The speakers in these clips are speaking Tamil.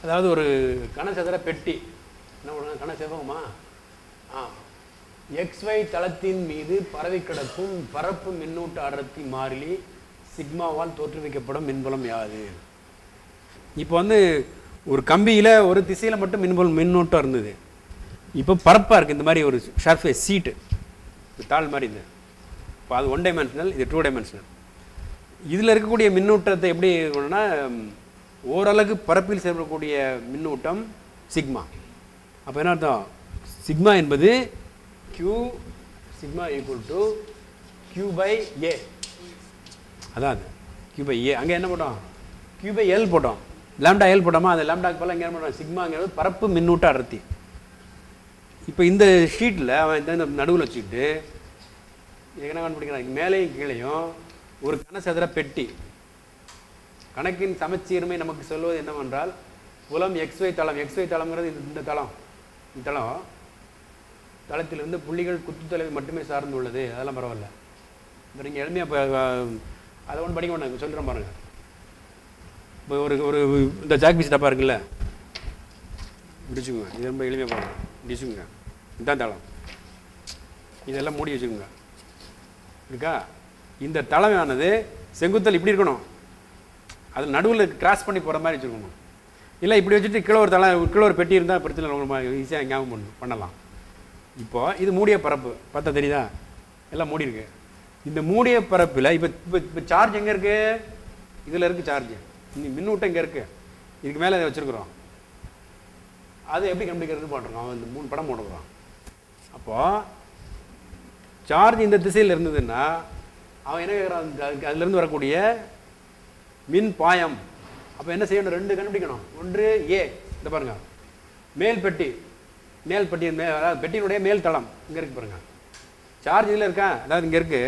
அதாவது ஒரு கனசதுர பெட்டி என்ன பண்ணுங்க கன செவ்வகமா ஆ XY தளத்தின் மீது பரவி கிடக்கும் பரப்பு மின்னூட்ட அடர்த்தி மாறிலி சிக்மாவால் தோற்றுவிக்கப்படும் மின்புலம் யாது இப்போ வந்து ஒரு கம்பியில் ஒரு திசையில் மட்டும் மின்புலம் மின்னூட்டம் இருந்தது இப்போ பரப்பாக இருக்குது இந்த மாதிரி ஒரு ஷர்ஃபேஸ் சீட்டு தாள் மாதிரி இது இப்போ அது ஒன் டைமென்ஷனல் இது டூ டைமென்ஷனல் இதில் இருக்கக்கூடிய மின்னூட்டத்தை எப்படி இருக்கணும்னா ம், ஓரளவுக்கு பரப்பில் செயல்படக்கூடிய மின்னூட்டம் சிக்மா அப்போ என்ன அர்த்தம் சிக்மா என்பது q sigma equal to q by A அதான் அது q பை ஏ அங்கே என்ன போட்டோம் q பை எல் போட்டோம் லாம்டா எல் போட்டோமா அந்த லாம்டாக்கு பதிலா இங்கே என்ன போட்டோம் சிக்மாங்கிறது பரப்பு மின்னூட்ட அடர்த்தி இப்போ இந்த ஷீட்டில் அவன் இந்த நடுவில் வச்சுக்கிட்டு என்ன கண்டுபிடிக்கிறான் மேலேயும் கீழேயும் ஒரு கனசதுர பெட்டி கணக்கின் சமச்சீர்மை நமக்கு சொல்வது என்னவென்றால் புலம் XY தளம் XY தளம்ங்கிறது இந்த- இந்த தளம் இந்த தளம் தளத்திலிருந்து புள்ளிகள் குத்துத்தொலைவை மட்டுமே சார்ந்து உள்ளது அதெல்லாம் பரவாயில்ல இப்போ நீங்கள் எளிமையாக இப்போ அதை ஒன்று படிக்க வேண்டாம் சொல்கிறேன் பாருங்க இப்போ ஒரு ஒரு இந்த ஜாக் பீஸ் டப்பா இருக்குல்ல இடிச்சுக்குங்க இது ரொம்ப எளிமையாக பாருங்க இடிச்சுக்குங்க இதுதான் தளம் இதெல்லாம் மூடி வச்சுக்கோங்க இருக்கா இந்த தலைமையானது செங்குத்தல் இப்படி இருக்கணும் அதில் நடுவில் கிராஸ் பண்ணி போகிற மாதிரி வச்சுருக்கணும் இல்லை இப்படி வச்சுட்டு கீழே ஒரு தலை கீழே ஒரு பெட்டி இருந்தால் பிரச்சனை இல்லை உங்களுக்கு ஈஸியாக ஞாபகம் பண்ண பண்ணலாம் இப்போ இது மூடிய பரப்பு பார்த்தா தெரியுதா எல்லாம் மூடி இருக்கு இந்த மூடிய பரப்பில் இப்போ இப்போ இப்போ சார்ஜ் எங்கே இருக்கு இதில் இருக்குது சார்ஜ் மின்னூட்டம் இங்கே இருக்குது இதுக்கு மேலே இதை வச்சுருக்குறோம் அது எப்படி கண்டுபிடிக்கிறது போட்டிருக்கோம் அவன் இந்த மூணு படம் போட்டுக்கிறான் அப்போது சார்ஜ் இந்த திசையில் இருந்ததுன்னா அவன் என்ன கேட்குறான் அதுக்கு அதுலேருந்து வரக்கூடிய மின் பாயம் அப்போ என்ன செய்யணும் ரெண்டு கண்டுபிடிக்கணும் ஒன்று ஏ இந்த பாருங்க மேல் பெட்டி மேல் பெட்டி மே அதாவது பெட்டியினுடைய மேல் தளம் இங்கே இருக்கு பாருங்க சார்ஜ் இதில் இருக்கா அதாவது இங்கே இருக்கு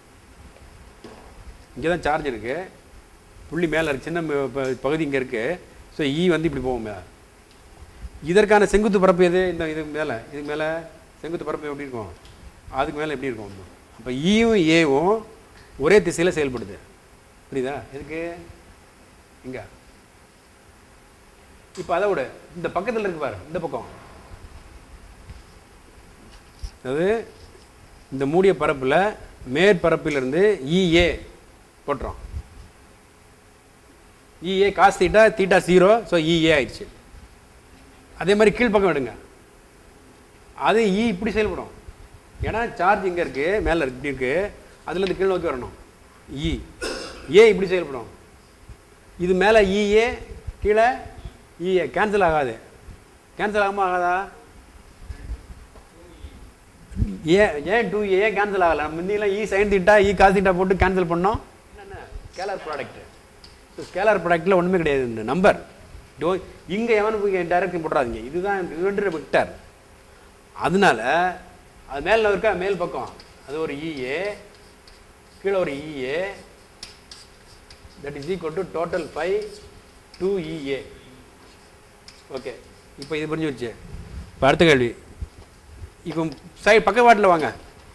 இங்கே தான் சார்ஜ் இருக்கு புள்ளி மேலே இருக்கு சின்ன ம- ப- பகுதி இங்கே இருக்கு ஸோ ஈ வந்து இப்படி போகும் மேலே இதற்கான செங்குத்து பரப்பு எது இந்த இதுக்கு மேலே இதுக்கு மேலே செங்குத்து பரப்பு எப்படி இருக்கும் அதுக்கு மேலே எப்படி இருக்கும் அப்போ ஈயும் ஏவும் ஒரே திசையில் செயல்படுது புரியுதா எதுக்கு இங்க இப்போ அதை விட இந்த பக்கத்தில் இருக்கு பாரு இந்த பக்கம் அதாவது இந்த மூடிய பரப்பில் மேற்பரப்பிலிருந்து இஏ போட்டுறோம் E A cos theta theta zero so E A ஆயிடுச்சு அதே மாதிரி கீழ்ப்பக்கம் எடுங்க அது இ இப்படி செயல்படும் ஏன்னா சார்ஜ் இங்கே இருக்கு மேலே இருக்கு இப்படி இருக்கு அதுலேருந்து கீழ் நோக்கி வரணும் இ ஏ இப்படி செயல்படும் இது மேலே இஏ கீழே இஏ கேன்சல் ஆகாது கேன்சல் ஆகாம ஆகாதா ஏன் ஏன் டூ ஏ கேன்சல் ஆகலை நம்ம முந்தியெல்லாம் E sine theta E cos theta போட்டு கேன்சல் பண்ணோம் என்னென்ன ஸ்கேலர் ப்ராடக்ட் ஸோ ஸ்கேலர் ப்ராடக்ட்டில் ஒன்றுமே கிடையாது இந்த நம்பர் டோ இங்கே எவனுக்கு டைரக்ஷன் போட்டுறாதீங்க இதுதான் இது விக்டர் அதனால அது மேலே இருக்கா மேல் பக்கம் அது ஒரு இஏ கீழே ஒரு EA that is equal to total phi two EA okay இப்போ இது புரிஞ்சு வச்சு இப்போ அடுத்த கேள்வி இப்போ சைடு பக்கவாட்டில் வாங்க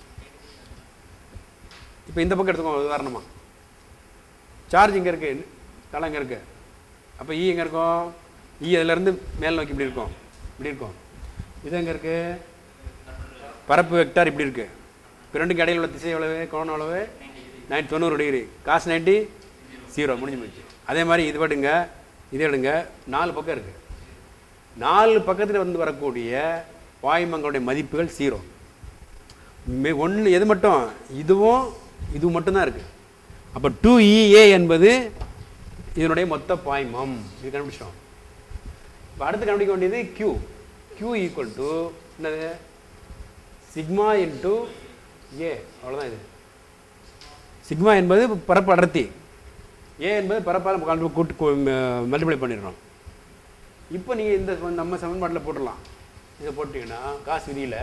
இப்போ இந்த பக்கம் எடுத்துக்கோங்க உதாரணமா சார்ஜ் இங்கே இருக்கு தலை இங்கே இருக்கு அப்போ இ எங்கே இருக்கும் இ அதுலேருந்து மேல் நோக்கி இப்படி இருக்கும் இப்படி இருக்கும் இது எங்கே இருக்கு பரப்பு வெக்டார் இப்படி இருக்கு இப்போ ரெண்டுக்கு இடையில உள்ள திசை எவ்வளவு கோணம் எவ்வளவு நைன் தொண்ணூறு டிகிரி காசு நைன்ட்டி ஜீரோ முடிஞ்சு போச்சு அதே மாதிரி இது படுங்க இது எடுங்க நாலு பக்கம் இருக்கு நாலு பக்கத்தில் வந்து வரக்கூடிய பாய்மங்களுடைய மதிப்புகள் ஜீரோ ஒன்று எது மட்டும் இதுவும் இதுவும் மட்டும்தான் இருக்கு அப்போ டூ இஏ என்பது இதனுடைய மொத்த பாய்மம் இது கண்டுபிடிச்சோம் இப்போ அடுத்து கண்டுபிடிக்க வேண்டியது Q Q ஈக்குவல் டு என்னது சிக்மா இன்ட்டு ஏ அவ்வளோதான் இது சிக்மா என்பது பரப்பு அடர்த்தி ஏ என்பது பரப்பால் கண்டு கூட்டு மல்டிப்ளை பண்ணிடுறோம் இப்போ நீங்கள் இந்த சம- நம்ம சமன்பாட்டில் போட்டுடலாம் இதை போட்டிங்கன்னா காசு விதியில்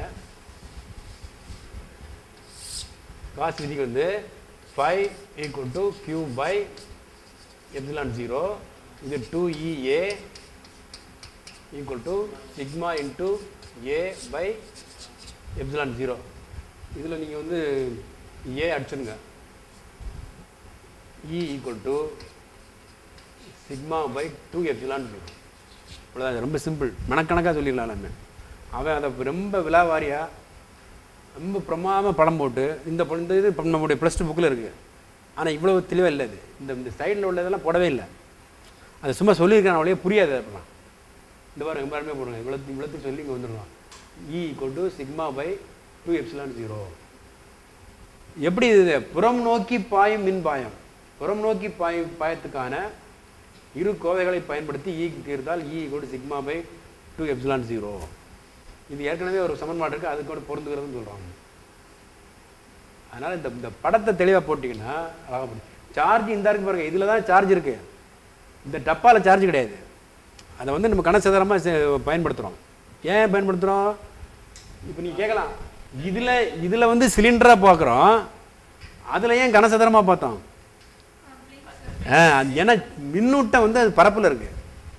காசு விதிக்கு வந்து phi equal to Q by epsilon zero இது two EA equal to sigma into A by epsilon zero இதில் நீங்கள் வந்து ஏ அடிச்சிருங்க E equal to sigma by two epsilon zero அவ்வளோதான் இது ரொம்ப சிம்பிள் மனக்கணக்காக சொல்லிடலாம் எல்லாமே அவன் அதை ரொம்ப விலாவாரியாக ரொம்ப பிரமாதமாக படம் போட்டு இந்த பொ- இந்த இது இப்ப நம்முடைய ப்ளஸ் டூ புக்கில் இருக்குது ஆனால் இவ்வளவு தெளிவாக இல்லை இது இந்த இந்த சைடில் உள்ளதெல்லாம் போடவே இல்லை அது சும்மா சொல்லியிருக்கான அவளையே புரியாது அப்படிலாம் இந்த பாருங்க எல்லாருமே போடுங்க இவ்வளோத்து இவ்வளோத்துக்கு சொல்லி இங்கே வந்துடலாம் E equal to sigma by two epsilon zero எப்படி இது புறம் நோக்கி பாயும் மின் பாயம் புறம் நோக்கி பாயும் பாயத்துக்கான இரு கோவைகளை பயன்படுத்தி ஈ தீர்த்தால் E equal to sigma by two epsilon zero இது ஏற்கனவே ஒரு சமன்பாடு இருக்குது அது கூட பொருந்துகிறதுன்னு சொல்கிறாங்க அதனால் இந்த இந்த படத்தை தெளிவாக போட்டிங்கன்னா அழகாக போட்டு சார்ஜ் இந்த இருக்கு பாருங்க இதில் தான் சார்ஜ் இருக்குது இந்த டப்பாவில் சார்ஜ் கிடையாது அதை வந்து நம்ம கனசதுரமாக பயன்படுத்துகிறோம் ஏன் பயன்படுத்துகிறோம் இப்போ நீ கேட்கலாம் இதில் இதில் வந்து சிலிண்டராக பார்க்குறோம் அதில் ஏன் கனசதுரமாக பார்த்தோம் ஆ அது ஏன்னா மின்னூட்டம் வந்து அது பரப்பில் இருக்குது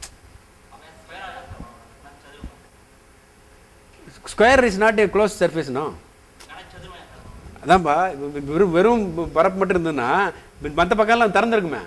square is not a close சர்ஃபேஸ்னோ அதான்ப்பா இப்ப வெ- வெறும் வெறும் பரப்பு மட்டும் இருந்ததுன்னா மற்ற பக்கம்லாம் திறந்துருக்குமே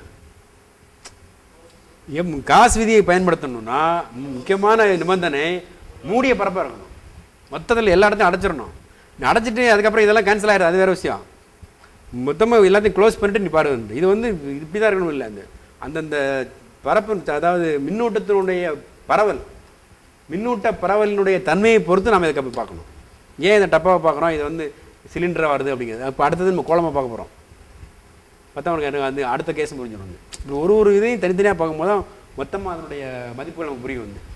எம் காசு விதியை பயன்படுத்தணும்னா முக்கியமான நிபந்தனை மூடிய பரப்பாக இருக்கணும் மொத்தத்தில் எல்லா இடத்தையும் அடைச்சிடணும் நீ அடைச்சிட்டு அதுக்கப்புறம் இதெல்லாம் கேன்சல் ஆயிடுது அது வேற விஷயம் மொத்தமாக எல்லாத்தையும் க்ளோஸ் பண்ணிட்டு நீ பாரு இது வந்து இப்படி தான் இருக்கணும் இல்லை அந்த அந்தந்த பரப்பு அதாவது மின்னூட்டத்தினுடைய பரவல் மின்னூட்ட பரவலினுடைய தன்மையை பொறுத்து நம்ம இதுக்கு அப்போ பார்க்கணும் ஏன் இந்த டப்பாவை பார்க்குறோம் இது வந்து சிலிண்டராக வருது அப்படிங்கிறது இப்போ அடுத்தது நம்ம கோலமாக பார்க்க போகிறோம் பார்த்தா உனக்கு எனக்கு வந்து அடுத்த கேஸ் முடிஞ்சிடும் வந்து இப்படி ஒரு ஒரு இதையும் தனித்தனியாக பார்க்கும்போது தான் மொத்தமாக அதனுடைய மதிப்புகள் நமக்கு புரியும் வந்து